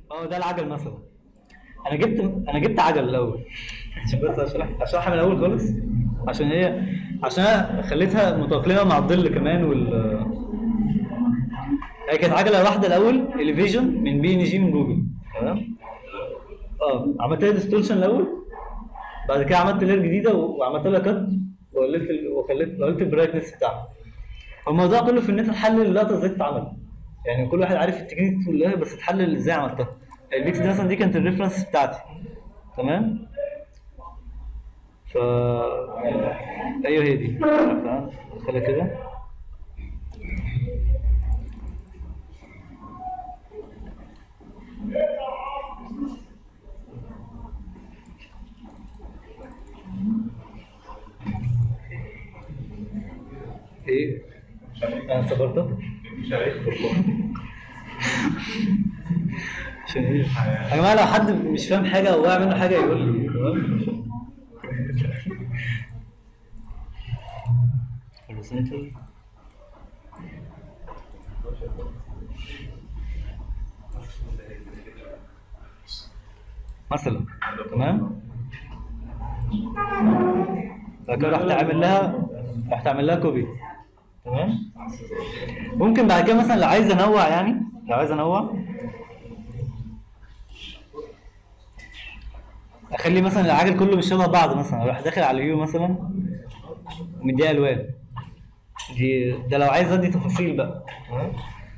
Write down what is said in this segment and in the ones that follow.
اه ده العجل مثلا انا جبت انا جبت عجل الاول عشان بس اشرح اشرحها من الاول خالص عشان هي عشان أنا خليتها متأقلمة مع الظل كمان وال هي كانت عجلة واحدة الأول الفيجن من بي ان جي من جوجل تمام اه عملت لها ديستورشن الأول بعد كده عملت لير جديدة وعملت لها كات وقللت ال- وخليت قللت البرايتنس بتاعها الموضوع كله في ان انت تحلل اللقطة ازاي تتعمل يعني كل واحد عارف التكنيك كلها بس تحلل ازاي عملتها البيكس دي مثلا دي كانت الريفرنس بتاعتي تمام ف ايوه هي دي تمام خليها كده ايه انا صبرت مش عارف عشان ايه يا جماعه لو حد مش فاهم حاجه او واقع منه حاجه يقول لي تمام horizontal. مثلا تمام بعد كده رحت عامل لها رحت عامل لها كوبي تمام ممكن بعد كده مثلا لو عايز انوع يعني لو عايز انوع اخلي مثلا العجل كله مش شبه بعض مثلا اروح داخل على اليو مثلا ومديها الوان دي ده لو عايز ادي تفاصيل بقى تمام؟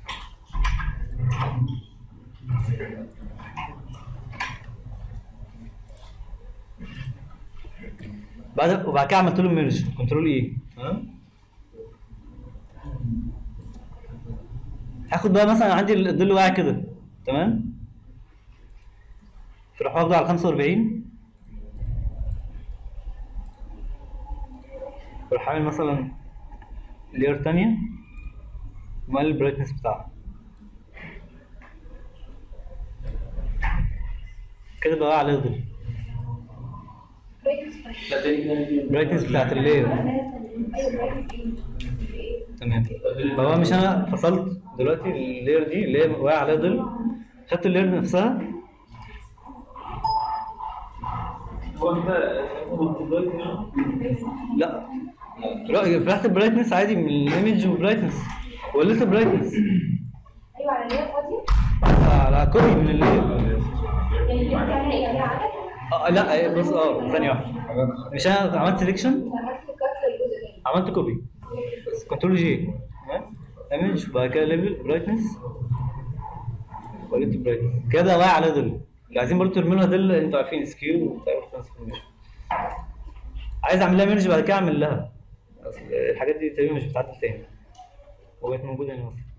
بعد وبعد كده عملت له ميرج كنترول ايه تمام هاخد بقى مثلا عندي الظل واقع كده تمام فراح واخده على 45 وراح عامل مثلا لير تانية ومقلل البرايتنس بتاعها كده بقى عليه ظل لا تاني كده البرايتنس بتاعت اللير تمام فهو مش انا فصلت دلوقتي اللير دي اللي هي واقع عليها ظل خدت اللير نفسها هو انت هو دلوقتي هنا لا لا فتحت البرايتنس عادي من الايمج وبرايتنس وقللت البرايتنس ايوه على اللي هي فاضيه على كوبي من اللير يعني اللي انت عليها ايه عليها عدد اه لا إيه، بص اه ثانية واحدة مش انا عملت سelection عملت كات للجزء ده عملت كوبي كنترول جي تمام ايمج وبعد كده ليفل برايتنس وقلت برايتنس كده واقع على ظل اللي عايزين برضه ترموا لها ظل انتوا عارفين سكيو وبتاع ترانسفورميشن عايز اعمل لها ميرج بعد كده اعمل لها أصل الحاجات دي تقريبا مش بتعدل تاني وبقت موجوده هنا مثلا